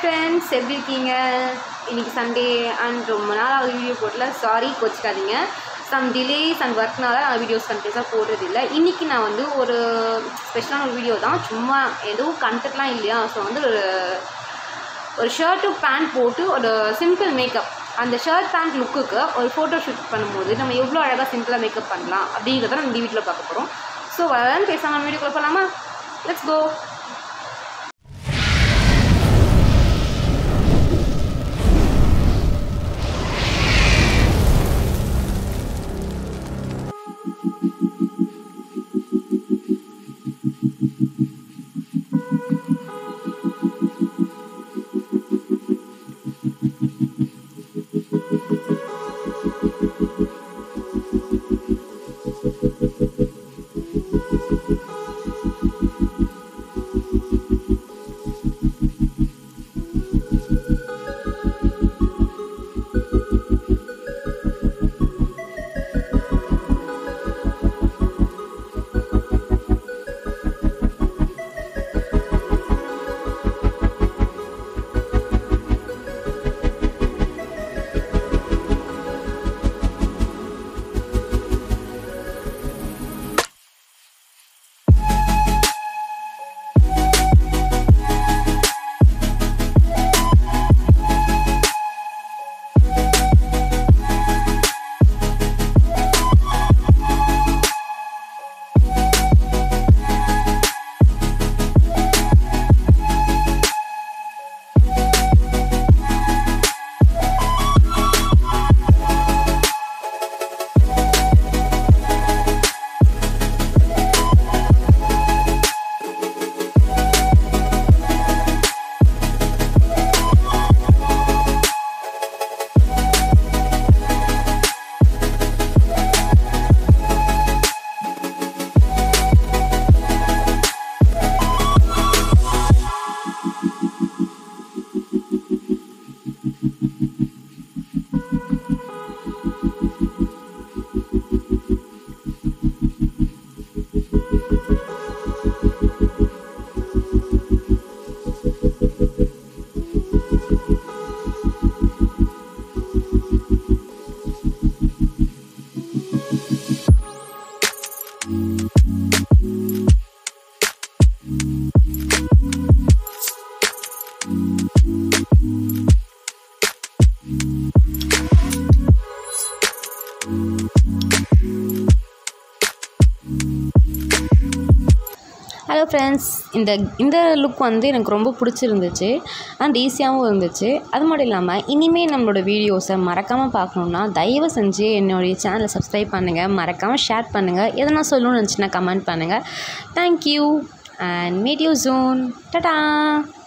friends எப்படி இருக்கீங்க இன்னைக்கு சண்டே அண்ட் ரொம்ப நாள் ஆகுது வீடியோ போடல சாரி கோச்சிக்காதீங்க சம் டிலேஸ் அண்ட் ஒர்க்னால நான் வீடியோஸ் கண்டினியூஸாக போடுறதில்ல இன்றைக்கி நான் வந்து ஒரு ஸ்பெஷலான ஒரு வீடியோ தான் சும்மா எதுவும் கண்டென்ட்லாம் இல்லையா ஸோ வந்து ஒரு ஒரு ஷர்ட்டு பேண்ட் போட்டு ஒரு சிம்பிள் மேக்கப் அந்த ஷர்ட் பேண்ட் லுக்குக்கு ஒரு ஃபோட்டோ ஷூட் பண்ணும்போது நம்ம எவ்வளோ அழகாக சிம்பிளாக மேக்கப் பண்ணலாம் அப்படிங்கிறத நம்ம இந்த வீட்டில் பார்க்க போகிறோம் ஸோ வரலான்னு பேசாமல் வீடியோக்குள்ள போகலாமா லெட்ஸ் கோ ஹலோ ஃப்ரெண்ட்ஸ் இந்த இந்த லுக் வந்து எனக்கு ரொம்ப பிடிச்சிருந்துச்சு அண்ட் ஈஸியாகவும் இருந்துச்சு அது மட்டும் இல்லாமல் இனிமேல் நம்மளோட வீடியோஸை மறக்காமல் பார்க்கணுன்னா தயவு செஞ்சு என்னுடைய சேனலை சப்ஸ்கிரைப் பண்ணுங்கள் மறக்காமல் ஷேர் பண்ணுங்கள் எதனா சொல்லணும்னு நினச்சின்னா கமெண்ட் பண்ணுங்கள் thank you and meet you June டடா